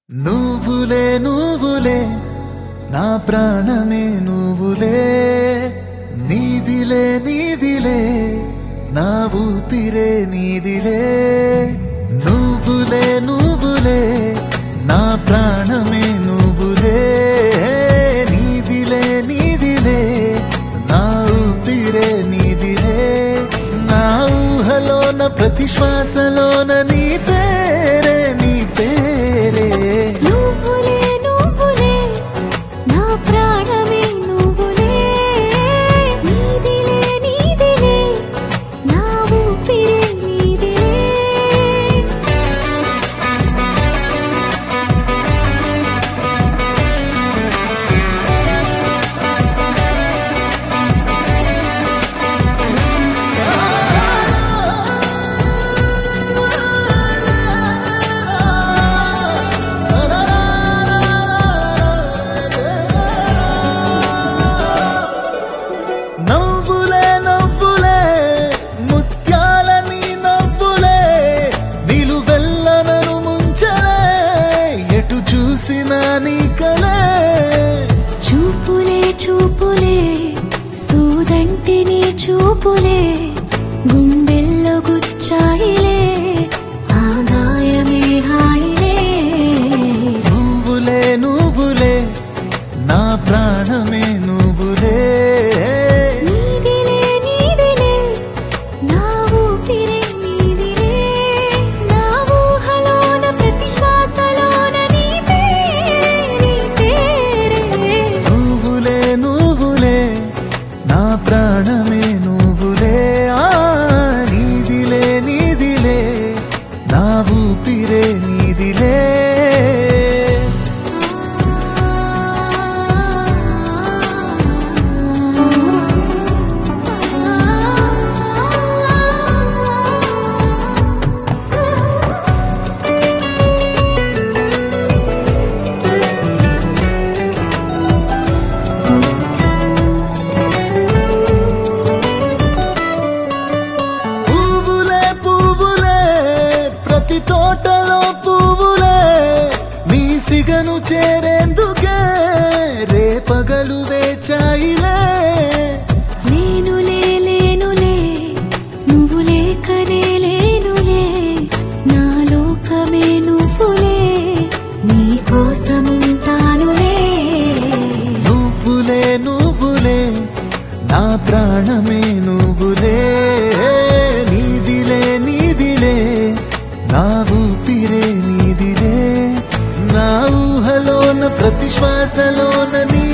నువ్వులే నువ్వులే నా ప్రాణమే నువ్వులే నీదిలే నీదిలే నా ఊపిరే నీదిలే నువ్వులే నువ్వులే నా ప్రాణమే నువ్వులే నీదిలే నీదిలే నా ఊపిరే నీదిలే నా ఊహలోన ప్రతి శ్వాసలోన నీ పేరే నీ పేరే నువ్వులే నువ్వులే నా ప్రాణమే నువ్వులే నీదిలే నీదిలే నా ఊపిరే నీదిలే నవ్వులే నవ్వులే ముత్యాల నీ నవ్వులే నిలువెల్లనను ముంచలే ఎటు చూసినా నీ కలే చూపులే చూపులే సూదంటి నీ చూపులే గుండెల్లో గుచ్చాయిలే ఆ గాయమే హాయిలే నువ్వులే నువ్వులే నా ప్రాణమే నువ్వులే నీదిలే నీదిలే నా ఊపిరే నీదిలే నా ఊహలోన ప్రతి శ్వాసలోన నీ పేరే నీ పేరే నువ్వులే నువ్వులే నా ప్రాణమే నువ్వులే ఆ నీదిలే నీదిలే నా ఊపిరే నీదిలే పువ్వులే పువ్వులే ప్రతి తోటలో పువ్వులే నీ సిగను చేరేందుకే రేపగలు వేచాయిలే లేనులే లేనులే నువ్వు లేకనే లేనులే నా లోకమే నువ్వులే నీ కోసముంటానులే నువ్వులే నువ్వులే నా ప్రాణమే నువ్వులే నీదిలే నీదిలే నా ఊపిరే నీదిలే నా ఊహలోన ప్రతి శ్వాసలోన నీ